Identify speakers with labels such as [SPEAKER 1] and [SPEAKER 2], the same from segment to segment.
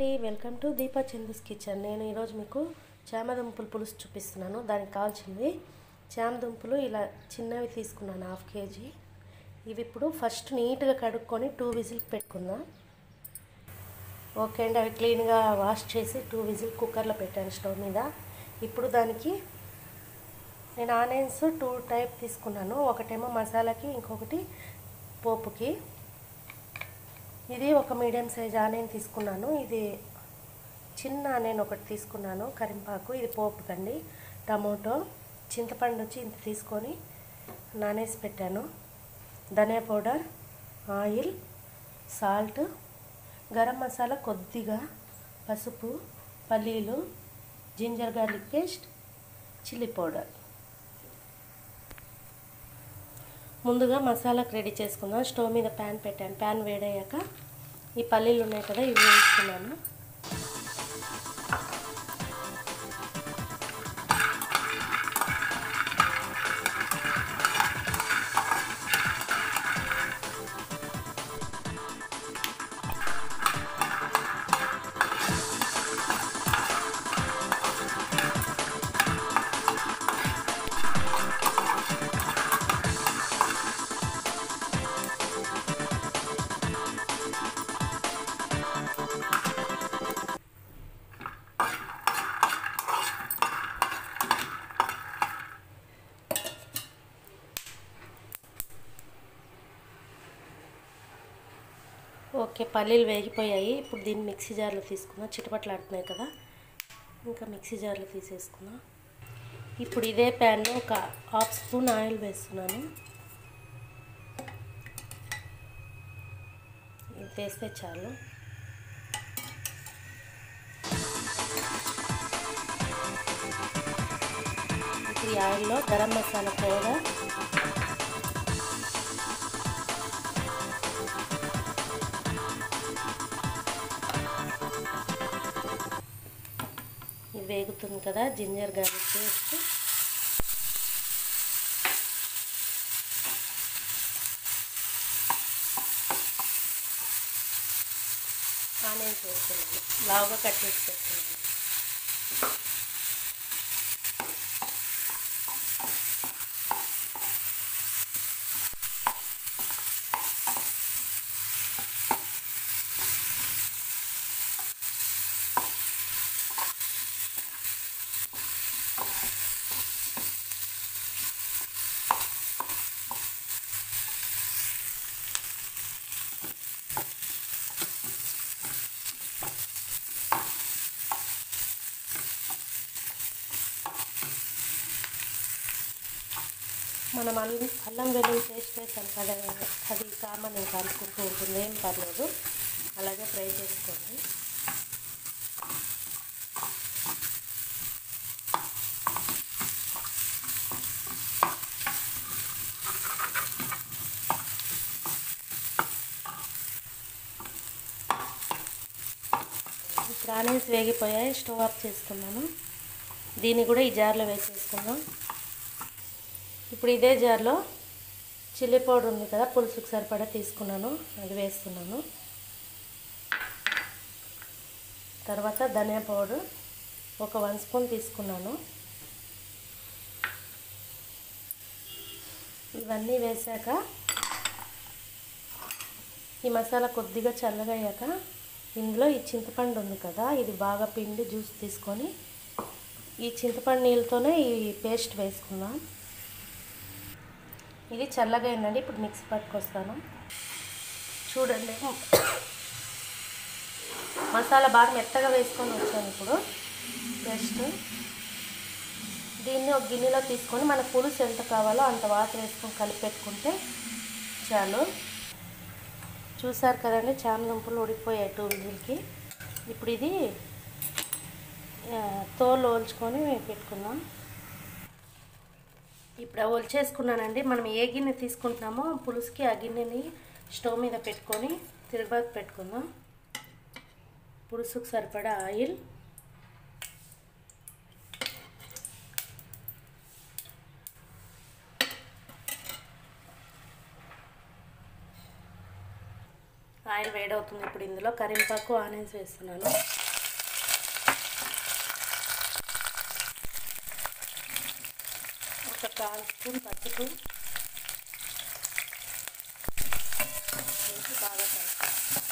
[SPEAKER 1] అండి welcome to Deepa Chandu's kitchen నేను ఈరోజు మీకు చామదుంపుల పులుసు చూపిస్తున్నాను దానికి కావాల్సింది చామదుంపులు ఇలా చిన్నవి తీసుకున్నాను హాఫ్ కేజీ ఇవి ఇప్పుడు ఫస్ట్ నీట్గా కడుక్కొని టూ విజిల్ పెట్టుకుందాం ఓకే అండి అవి క్లీన్గా వాష్ చేసి టూ విజిల్ కుక్కర్లో పెట్టాను స్టవ్ మీద ఇప్పుడు దానికి నేను ఆనియన్స్ టూ టైప్ తీసుకున్నాను ఒకటేమో మసాలాకి ఇంకొకటి పోపుకి ఇది ఒక మీడియం సైజ్ ఆనియన్ తీసుకున్నాను ఇది చిన్న ఆనియన్ ఒకటి తీసుకున్నాను కరింపాకు ఇది పోపుకండి టమోటో చింతపండు వచ్చి ఇంత తీసుకొని నానేసి పెట్టాను ధనియా powder oil salt garam masala కొద్దిగా పసుపు పల్లీలు ginger garlic paste chilli powder ముందుగా మసాలాకు రెడీ చేసుకుందాం స్టవ్ మీద ప్యాన్ పెట్టాను ప్యాన్ వేడయ్యాక ఈ పల్లీలు ఉన్నాయి కదా ఇవి వేసుకున్నాను ఓకే పల్లీలు వేగిపోయాయి ఇప్పుడు దీన్ని మిక్సీ జార్లో తీసుకుందాం చిటపట్లాడుతున్నాయి కదా ఇంకా మిక్సీ జార్లో తీసేసుకుందాం ఇప్పుడు ఇదే ప్యాన్లో ఒక హాఫ్ స్పూన్ ఆయిల్ వేస్తున్నాను ఇది వేస్తే చాలు ఇప్పుడు ఈ ఆయిల్లో గరం మసాలా పౌడర్ ఇది వేగుతుంది కదా జింజర్ గార్లిక్ పేస్ట్ ఆనియన్స్ వేస్తున్నాను లావుగా కట్ చేసి పెట్టుకున్నాను మనం అల్లం అల్లం వెల్లుల్లి పేస్ట్ వేసాం కదా అది కామన్ ఇంకా అనుకుంటూ ఉంటుంది ఏం పర్లేదు అలాగే ఫ్రై చేసుకోండి ఇప్పుడు ఆనియన్స్ వేగిపోయాయి స్టవ్ ఆఫ్ చేసుకున్నాను దీన్ని కూడా ఈ జార్లో వేసేసుకుందాం ఇప్పుడు ఇదే జార్లో చిల్లీ పౌడర్ ఉంది కదా పులుసుకు సరిపడా తీసుకున్నాను అది వేస్తున్నాను తర్వాత ధనియా పౌడర్ ఒక వన్ స్పూన్ తీసుకున్నాను ఇవన్నీ వేసాక ఈ మసాలా కొద్దిగా చల్లగా అయ్యాక ఇందులో ఈ చింతపండు ఉంది కదా ఇది బాగా పిండి జ్యూస్ తీసుకొని ఈ చింతపండు నీళ్ళతోనే ఈ పేస్ట్ వేసుకుందాం ఇది చల్లగా అయిందండి ఇప్పుడు మిక్సీ పట్టుకొస్తాను చూడండి మసాలా బాగా మెత్తగా వేసుకొని వచ్చాను ఇప్పుడు జస్ట్ దీన్ని ఒక గిన్నెలో తీసుకొని మన పులుసు ఎంత కావాలో అంత వాటర్ వేసుకొని కలిపి పెట్టుకుంటే చాలు చూసారు కదండి చామదుంపలు ఉడికిపోయాయి టూ విజిల్కి ఇప్పుడు ఇది తోలు ఓల్చుకొని పెట్టుకుందాం ఇప్పుడు ఒలిచేసుకున్నానండి మనం ఏ గిన్నె తీసుకుంటున్నామో పులుసుకి ఆ గిన్నెని స్టవ్ మీద పెట్టుకొని తిరగబాటు పెట్టుకుందాం పులుసుకు సరిపడా ఆయిల్ ఆయిల్ వేడి అవుతుంది ఇప్పుడు ఇందులో కరింపాకు ఆనియన్స్ వేస్తున్నాను ఒక కాల్ స్పూన్ పసుపు వేసి బాగా కలిపి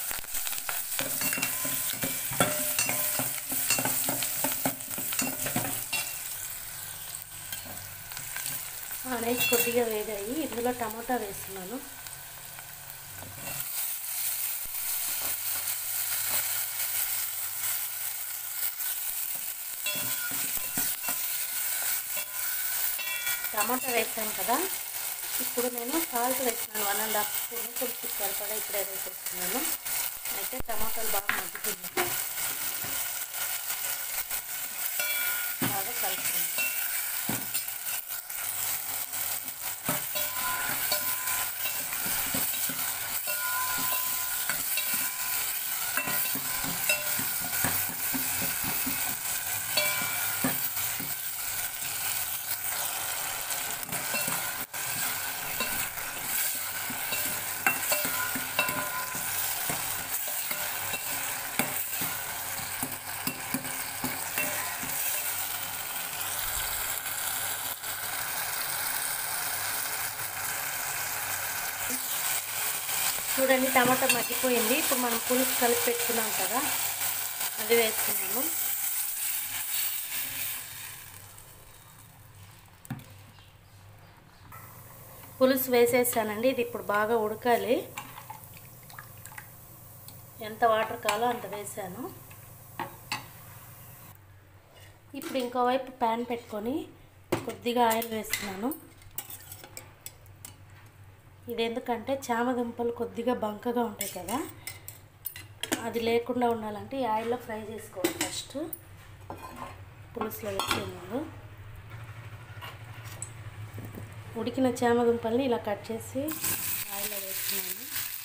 [SPEAKER 1] ఆనియన్స్ కొద్దిగా వేగాయి ఇందులో టమాటా వేస్తున్నాను టమాటా వేసాను కదా ఇప్పుడు నేను సాల్ట్ వేసినాను వన్ అండ్ హాఫ్ స్పూన్ పులుసు సరిపడా ఇప్పుడే వేసేస్తున్నాను అయితే టమాటాలు బాగా మగ్గుతుంది బాగా కలుపుతుంది చూడండి టమాటా మగ్గిపోయింది ఇప్పుడు మనం పులుసు కలిపి పెట్టుకున్నాం కదా అది వేస్తున్నాము పులుసు వేసేసానండి ఇది ఇప్పుడు బాగా ఉడకాలి ఎంత వాటర్ కావాలో అంత వేసాను ఇప్పుడు ఇంకోవైపు ప్యాన్ పెట్టుకొని కొద్దిగా ఆయిల్ వేస్తున్నాను ఇది ఎందుకంటే చామదుంపలు కొద్దిగా బంకగా ఉంటాయి కదా అది లేకుండా ఉండాలంటే ఈ ఆయిల్లో ఫ్రై చేసుకోవాలి ఫస్ట్ పులుసులో వేసే ముందు ఉడికిన చామదుంపల్ని ఇలా కట్ చేసి ఆయిల్లో వేస్తున్నాను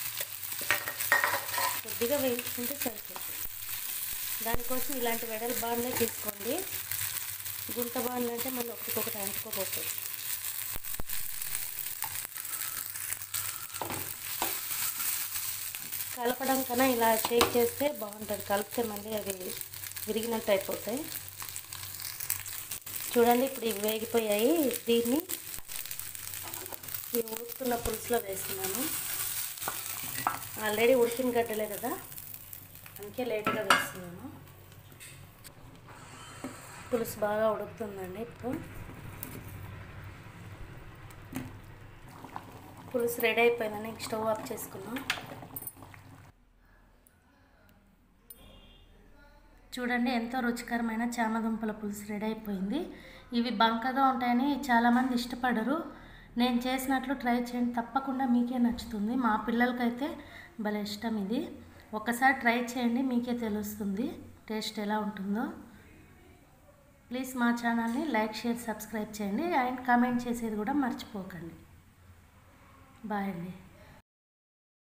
[SPEAKER 1] కొద్దిగా వేయించుకుంటే సరిపోతుంది దానికోసం ఇలాంటి వెడల్ బాండ్లే తీసుకోండి గుంట బాండ్లు అంటే మళ్ళీ ఒకటికొకటి అంటుకోపోతుంది కలపడం కన్నా ఇలా షేక్ చేస్తే బాగుంటుంది కలిపితే మళ్ళీ అవి విరిగినట్టు అయిపోతాయి చూడండి ఇప్పుడు ఇవి వేగిపోయాయి దీన్ని ఈ ఉడుకుతున్న పులుసులో వేస్తున్నాను ఆల్రెడీ ఉడికిన గడ్డలే కదా అందుకే లేట్గా వేస్తున్నాను పులుసు బాగా ఉడుకుతుందండి ఇప్పుడు పులుసు రెడీ అయిపోయిందని స్టవ్ ఆఫ్ చేసుకున్నాం చూడండి ఎంతో రుచికరమైన చామదుంపల పులుసు రెడీ అయిపోయింది ఇవి బంకగా ఉంటాయని చాలామంది ఇష్టపడరు నేను చేసినట్లు ట్రై చేయండి తప్పకుండా మీకే నచ్చుతుంది మా పిల్లలకైతే భలే ఇష్టం ఇది ఒకసారి ట్రై చేయండి మీకే తెలుస్తుంది టేస్ట్ ఎలా ఉంటుందో ప్లీజ్ మా ఛానల్ని లైక్ షేర్ సబ్స్క్రైబ్ చేయండి అండ్ కామెంట్ చేసేది కూడా మర్చిపోకండి బాయ్ అండి